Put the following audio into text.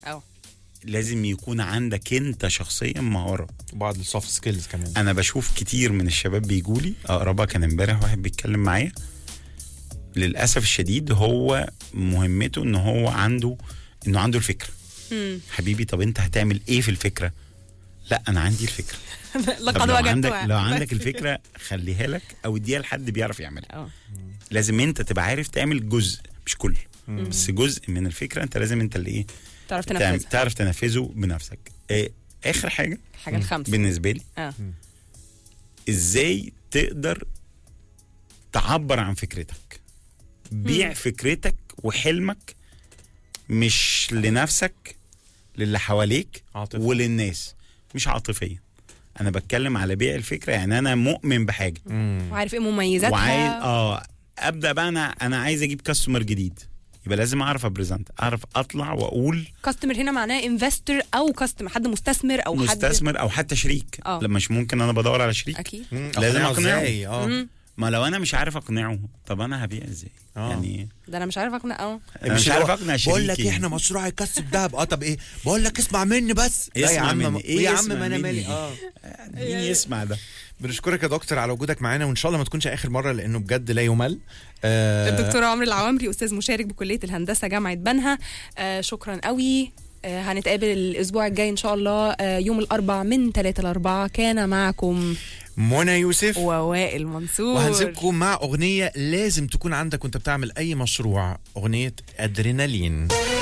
اه لازم يكون عندك انت شخصيا مهاره بعض السوفت سكيلز كمان انا بشوف كتير من الشباب بيجولي اقربها كان امبارح واحد بيتكلم معايا للاسف الشديد هو مهمته ان هو عنده انه عنده الفكره مم. حبيبي طب انت هتعمل ايه في الفكره لا انا عندي الفكره لقد طب لو وجدتها عندك لو بس عندك كده. الفكره خليها لك او اديها لحد بيعرف يعملها اه لازم انت تبقى عارف تعمل جزء مش كل بس جزء من الفكره انت لازم انت اللي ايه تعرف تعمل- تنفذها تعرف تنفذه بنفسك آه، اخر حاجه الحاجه الخامسه بالنسبه لي اه ازاي تقدر تعبر عن فكرتك بيع فكرتك وحلمك مش لنفسك للي حواليك عاطفة. وللناس مش عاطفيا انا بتكلم على بيع الفكره يعني انا مؤمن بحاجه مم. وعارف ايه مميزاتها وعايز اه ابدا بقى انا انا عايز اجيب كاستمر جديد يبقى لازم اعرف ابريزنت اعرف اطلع واقول كاستمر هنا معناه انفستور او كاستمر حد مستثمر او حد مستثمر او حتى شريك آه. لما مش ممكن انا بدور على شريك اكيد مم. لازم أقنعه أقنعه. ازاي اه مم. ما لو انا مش عارف اقنعه طب انا هبيع ازاي آه. يعني ده انا مش عارف اقنع اه انا مش عارف اقنع شريكي بقول لك إيه، احنا مشروع يكسب دهب اه طب ايه بقول لك اسمع مني بس لا يا اسمع عم مني. ما- إيه يا عم اسمع ما انا مني مالي دي؟ اه مين يسمع ده بنشكرك يا دكتور على وجودك معانا وان شاء الله ما تكونش اخر مره لانه بجد لا يمل آه الدكتور عمرو العوامري استاذ مشارك بكليه الهندسه جامعه بنها آه شكرا قوي آه هنتقابل الاسبوع الجاي ان شاء الله آه يوم الاربعاء من 3 ل 4 كان معكم منى يوسف ووائل منصور وهنسيبكم مع اغنيه لازم تكون عندك وانت بتعمل اي مشروع اغنيه ادرينالين